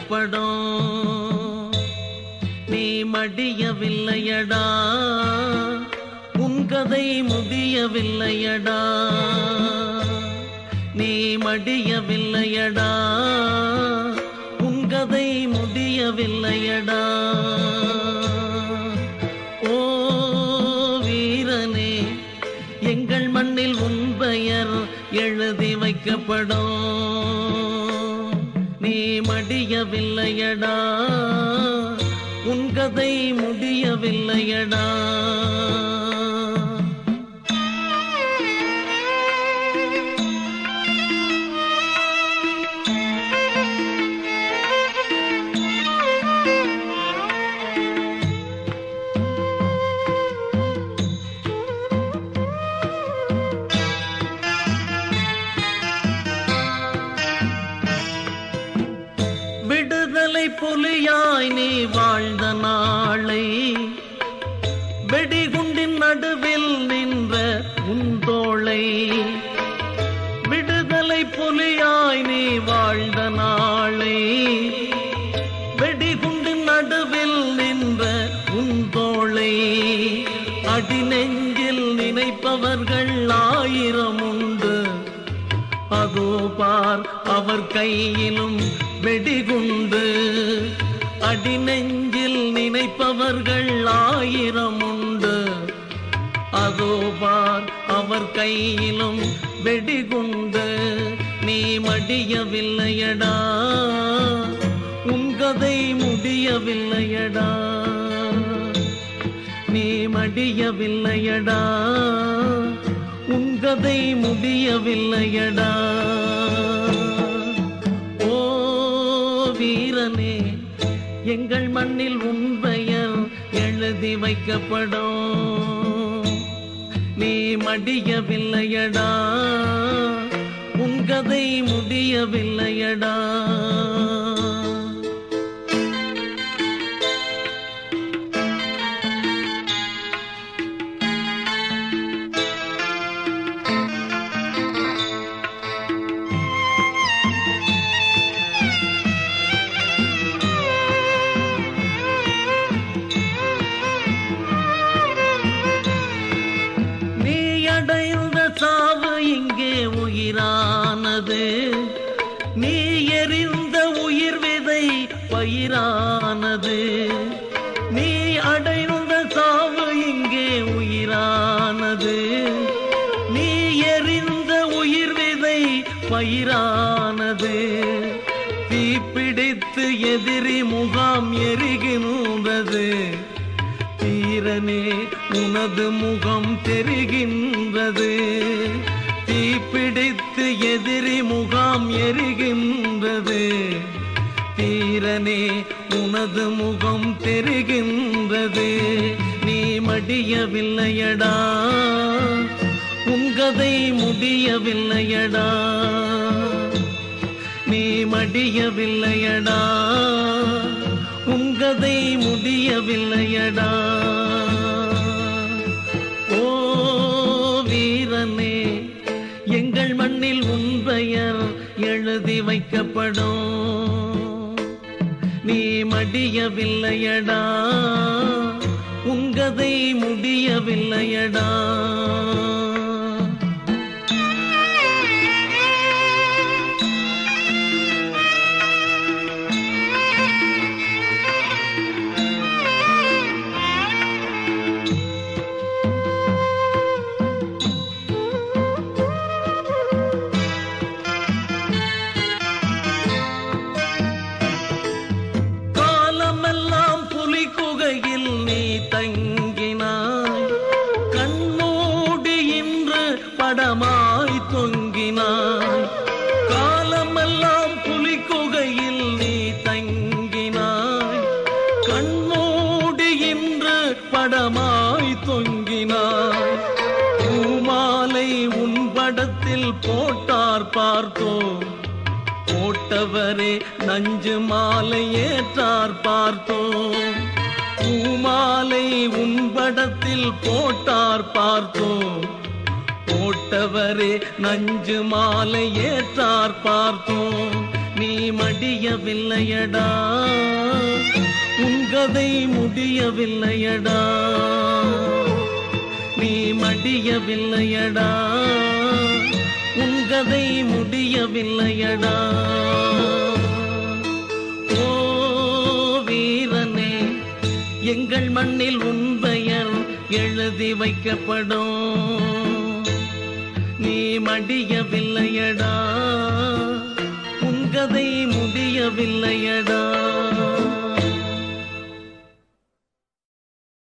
வைக்கப்படும் நீ மடியவில்லையடா உன் கதை முடியவில்லையடா நீ மடியவில்லையடா உன் கதை முடியவில்லையடா ஓ வீரனே எங்கள் மண்ணில் உன் பெயர் எழுதி வைக்கப்படும் நீ மடியவில்லையடா உன் கதை முடியவில்லையடா விடுதலை புலியாய் நீ வாழ்ந்த நாளை வெடிகுண்டின் நடுவில் நின்ற உந்தோளை விடுதலை புலியாய் நீ வாழ்ந்த நாளை வெடிகுண்டின் நடுவில் நின்ற உந்தோளை அடிநெஞ்சில் நினைப்பவர்கள் ஆயிரம் உண்டு அதோ பார் அவர் கையிலும் வெடிகுண்டு அடிநெஞ்சில் நினைப்பவர்கள் ஆயிரம் உண்டு அதோ பார் அவர் கையிலும் வெடிகுண்டு நீ மடியவில்லையடா உன் கதை முடியவில்லையடா நீ மடியவில்லையடா உன் கதை முடியவில்லையடா ஓ வீரனே எங்கள் மண்ணில் உன் பெயர் எழுதி வைக்கப்படும் நீ மடியவில்லையடா உன் கதை முடியவில்லையடா நீ அடைந்த சாவு இங்கே உயிரானது நீ எறிந்த உயிர் விதை பயிரானது நீ அடைந்த சாவு இங்கே உயிரானது நீ எறிந்த உயிர் விதை பயிரானது தீப்பிடித்து எதிரி முகாம் எரிகின்றது தீரனே உனது முகம் தெரிகின்றது தீப்பிடித்து எதிரி முகாம் எரிகின்றது தீரனே உனது முகம் தெரிகின்றது நீ மடியவில்லையடா உங்கதை முடியவில்லையடா நீ மடியவில்லையடா உங்கதை முடியவில்லையடா ஓ வீரனே எங்கள் மண்ணில் உன் பெயர் எழுதி வைக்கப்படும் நீ மடியவில்லையடா உங்கதை முடியவில்லையடா காலமெல்லாம் புலி குகையில் நீ தங்கினாய் கண்மூடி இன்று படமாய் தொங்கினாய் காலமெல்லாம் புலி குகையில் நீ தங்கினாய் கண்மூடி இன்று படமாய் தொங்கினாய் பூமாலை உன் படத்தில் போட்டார் பார்த்தோம் போட்டவரே நஞ்சு மாலை ஏற்றார் பார்த்தோம் பூமாலை உன்படத்தில் போட்டார் பார்த்தோம் போட்டவரே நஞ்சு மாலை ஏற்றார் பார்த்தோம் நீ மடியவில்லையடா உன் கதை முடியவில்லையடா நீ மடியவில்லையடா உன் கதை முடியவில்லையடா ஓ வீரனே எங்கள் மண்ணில் உன் பெயர் எழுதி வைக்கப்படும் நீ மடியவில்லையடா உன் கதை முடியவில்லையடா